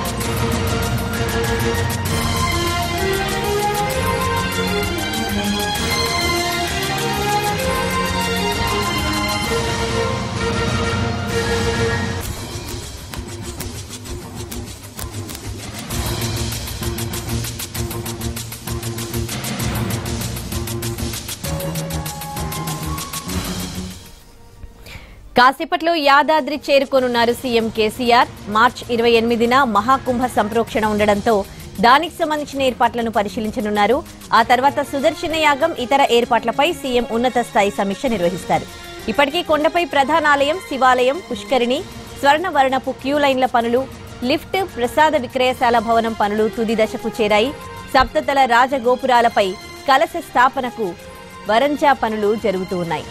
కాసేపట్లో యాదాద్రి చేరుకోనున్నారు CM KCR March ఇరవై ఎనిమిదిన మహాకుంభ సంప్రోక్షణ ఉండడంతో దానికి సంబంధించిన ఏర్పాట్లను పరిశీలించనున్నారు ఆ తర్వాత సుదర్శన యాగం ఇతర ఏర్పాట్లపై సీఎం ఉన్నత స్థాయి సమీక్ష నిర్వహిస్తారు ఇప్పటికీ కొండపై ప్రధానాలయం శివాలయం పుష్కరిణి స్వర్ణవర్ణపు క్యూ లైన్ల పనులు లిఫ్ట్ ప్రసాద విక్రయశాల భవనం పనులు తుది దశకు చేరాయి సప్తతల రాజగోపురాలపై కలశ స్థాపనకు వరంజా పనులు జరుగుతూ ఉన్నాయి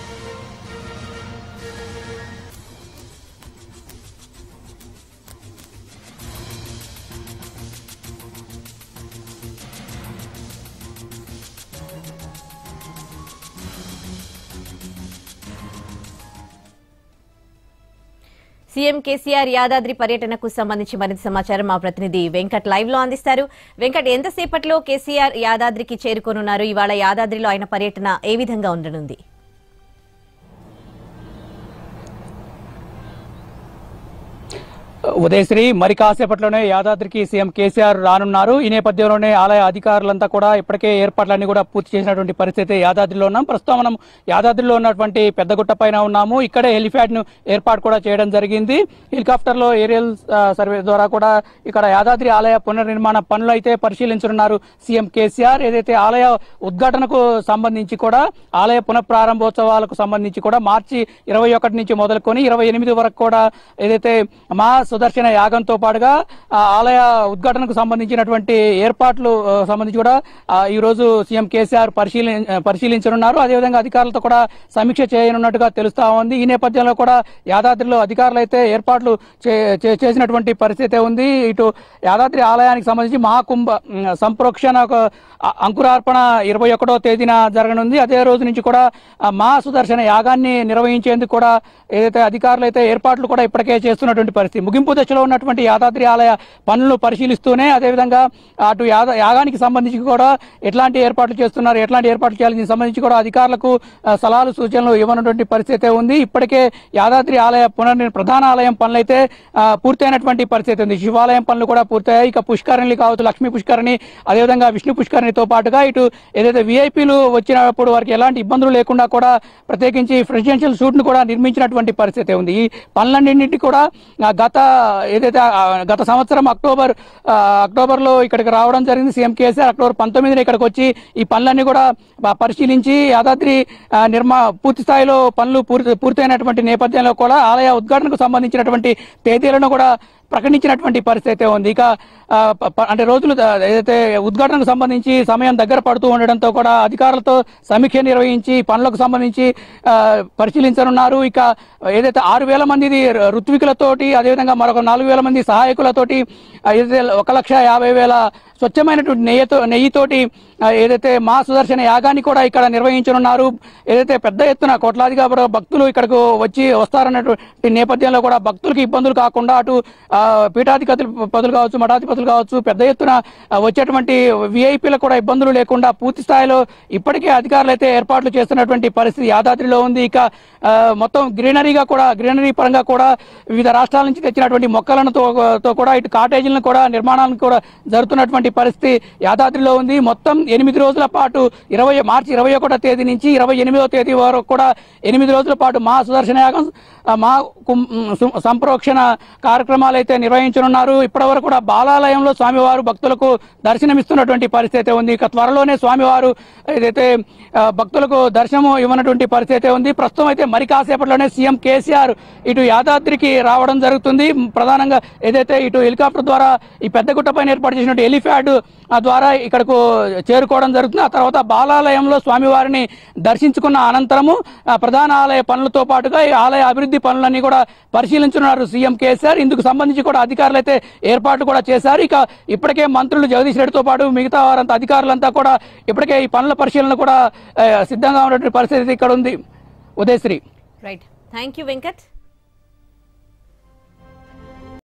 సీఎం కేసీఆర్ యాదాద్రి పర్యటనకు సంబంధించి మరింత సమాచారం మా ప్రతినిధి వెంకట్ లైవ్ లో అందిస్తారు వెంకట్ ఎంతసేపట్లో కేసీఆర్ యాదాద్రికి చేరుకోనున్నారు ఇవాళ యాదాద్రిలో ఆయన పర్యటన ఏ విధంగా ఉండనుంది ఉదయశ్రీ మరి కాసేపట్లోనే యాదాద్రికి సీఎం కేసీఆర్ రానున్నారు ఈ నేపథ్యంలోనే ఆలయ అధికారులంతా కూడా ఇప్పటికే ఏర్పాట్లన్నీ కూడా పూర్తి చేసినటువంటి పరిస్థితి యాదాద్రిలో ఉన్నాం ప్రస్తుతం మనం యాదాద్రిలో ఉన్నటువంటి పెద్దగుట్ట పైన ఉన్నాము ఇక్కడే హెలిప్యాడ్ ను ఏర్పాటు కూడా చేయడం జరిగింది హెలికాప్టర్ లో ఏరియల్ ఆ, సర్వే ద్వారా కూడా ఇక్కడ యాదాద్రి ఆలయ పునర్నిర్మాణ పనులు అయితే పరిశీలించనున్నారు సీఎం కేసీఆర్ ఏదైతే ఆలయ ఉద్ఘాటనకు సంబంధించి కూడా ఆలయ పునఃప్రారంభోత్సవాలకు సంబంధించి కూడా మార్చి ఇరవై ఒకటి నుంచి మొదలుకొని ఇరవై ఎనిమిది వరకు కూడా ఏదైతే మా సుదర్శన యాగంతో పాటుగా ఆ ఆలయ ఉద్ఘాటనకు సంబంధించినటువంటి ఏర్పాట్లు ఆ, సంబంధించి కూడా ఆ, ఈ రోజు సీఎం కేసీఆర్ పరిశీలి పరిశీలించనున్నారు అదేవిధంగా అధికారులతో కూడా సమీక్ష చేయనున్నట్టుగా తెలుస్తా ఉంది ఈ నేపథ్యంలో కూడా యాదాద్రిలో అధికారులు అయితే ఏర్పాట్లు చే- చే- చేసినటువంటి పరిస్థితి ఉంది ఇటు యాదాద్రి ఆలయానికి సంబంధించి మహాకుంభ ఉమ్, సంప్రోక్షణ ఒక అ- అంకురార్పణ ఇరవై ఒకటో తేదీన జరగనుంది అదే రోజు నుంచి కూడా ఆ, మహా సుదర్శన యాగాన్ని నిర్వహించేందుకు కూడా ఏదైతే అధికారులు అయితే ఏర్పాట్లు కూడా ఇప్పటికే చేస్తున్నటువంటి పరిస్థితి ముగింపు దశలో ఉన్నటువంటి యాదాద్రి ఆలయ పనులను పరిశీలిస్తూనే అదేవిధంగా అటు యాద యాగానికి సంబంధించి కూడా ఎట్లాంటి ఏర్పాట్లు చేస్తున్నారు ఎట్లాంటి ఏర్పాట్లు చేయాలి దీనికి సంబంధించి కూడా అధికారులకు ఆ, సలహాలు సూచనలు ఇవ్వనటువంటి పరిస్థితి ఉంది ఇప్పటికే యాదాద్రి ఆలయ పునర్నిర్ ప్రధాన ఆలయం పనులు అయితే ఆ, పూర్తయినటువంటి పరిస్థితి ఉంది శివాలయం పనులు కూడా పూర్తయ్యాయి ఇక పుష్కరిణి కావచ్చు లక్ష్మీ పుష్కరిణి అదేవిధంగా విష్ణు పుష్కరిణితో పాటుగా ఇటు ఏదైతే విఐపీలు వచ్చినప్పుడు వారికి ఎలాంటి ఇబ్బందులు లేకుండా కూడా ప్రత్యేకించి ప్రెసిడెన్షియల్ సూట్ ను కూడా నిర్మించినటువంటి పరిస్థితి ఉంది ఈ పనులన్నింటినీ కూడా ఆ, గత ఏదైతే ఆ, గత సంవత్సరం అక్టోబర్ ఆ, అక్టోబర్ లో ఇక్కడికి రావడం జరిగింది సీఎం కేసీఆర్ అక్టోబర్ పంతొమ్మిదిన ఇక్కడికి వచ్చి ఈ పనులన్నీ కూడా బా- పరిశీలించి యాదాద్రి ఆ, నిర్మా పూర్తి స్థాయిలో పనులు పూర్తి పూర్తయినటువంటి నేపథ్యంలో కూడా ఆలయ ఉద్ఘాటనకు సంబంధించినటువంటి తేదీలను కూడా ప్రకటించినటువంటి పరిస్థితి ఉంది ఇక ఆ, ప- ప- అంటే రోజులు ద- ఏదైతే ఉద్ఘాటనకు సంబంధించి సమయం దగ్గర పడుతూ ఉండడంతో కూడా అధికారులతో సమీక్ష నిర్వహించి పనులకు సంబంధించి ఆ, పరిశీలించనున్నారు ఇక ఏదైతే ఆరు వేల మంది ఋత్వికులతోటి అదేవిధంగా మరొక నాలుగు వేల మంది సహాయకులతోటి ఆ, ఏదైతే ఒక లక్ష యాభై వేల స్వచ్ఛమైనటువంటి నెయ్యితో నెయ్యితోటి ఆ, ఏదైతే మా సుదర్శన యాగాన్ని కూడా ఇక్కడ నిర్వహించనున్నారు ఏదైతే పెద్ద ఎత్తున కోట్లాదిగా కూడా భక్తులు ఇక్కడకు వచ్చి వస్తారన్నటువంటి నేపథ్యంలో కూడా భక్తులకు ఇబ్బందులు కాకుండా అటు ఆ, పీఠాధిపతులు పదులు కావచ్చు మఠాధిపతులు కావచ్చు పెద్ద ఎత్తున ఆ, వచ్చేటువంటి విఐపీలకు కూడా ఇబ్బందులు లేకుండా పూర్తి స్థాయిలో ఇప్పటికే అధికారులు అయితే ఏర్పాట్లు చేస్తున్నటువంటి పరిస్థితి యాదాద్రిలో ఉంది ఇక ఆ, మొత్తం గ్రీనరీగా కూడా గ్రీనరీ పరంగా కూడా వివిధ రాష్ట్రాల నుంచి తెచ్చినటువంటి మొక్కలను తో తో కూడా ఇటు కాటేజీలను కూడా నిర్మాణాలను కూడా జరుగుతున్నటువంటి పరిస్థితి యాదాద్రిలో ఉంది మొత్తం ఎనిమిది రోజుల పాటు ఇరవై మార్చి ఇరవై ఒకటో తేదీ నుంచి ఇరవై ఎనిమిదో తేదీ వరకు కూడా ఎనిమిది రోజుల పాటు మా సుదర్శన యాగం ఆ, మా కుం- సు- సంప్రోక్షణ కార్యక్రమాలు అయితే నిర్వహించనున్నారు ఇప్పటివరకు కూడా బాలాలయంలో స్వామివారు భక్తులకు దర్శనమిస్తున్నటువంటి పరిస్థితి ఉంది ఇక త్వరలోనే స్వామివారు ఏదైతే ఆ, భక్తులకు దర్శనం ఇవ్వనటువంటి పరిస్థితి ఉంది ప్రస్తుతం అయితే మరి కాసేపట్లోనే సీఎం కేసీఆర్ ఇటు యాదాద్రికి రావడం జరుగుతుంది ప్రధానంగా ఏదైతే ఇటు హెలికాప్టర్ ద్వారా ఈ పెద్దగుట్ట పైన ఏర్పాటు చేసినటువంటి హెలిప్యాడ్ ఆ ద్వారా ఇక్కడకు చేరుకోవడం జరుగుతుంది ఆ తర్వాత బాలాలయంలో స్వామివారిని దర్శించుకున్న అనంతరము ఆ, ప్రధాన ఆలయ పనులతో పాటుగా ఈ ఆలయ అభివృద్ధి పనులన్నీ కూడా పరిశీలించున్నారు సీఎం కేసీఆర్ ఇందుకు సంబంధించి కూడా అధికారులు అయితే ఏర్పాట్లు కూడా చేశారు ఇక ఇప్పటికే మంత్రులు జగదీష్ రెడ్డితో పాటు మిగతా వారంతా అధికారులంతా కూడా ఇప్పటికే ఈ పనుల పరిశీలన కూడా ఆ, సిద్ధంగా ఉన్నటువంటి పరిస్థితి ఇక్కడ ఉంది Udayasri right thank you Venkat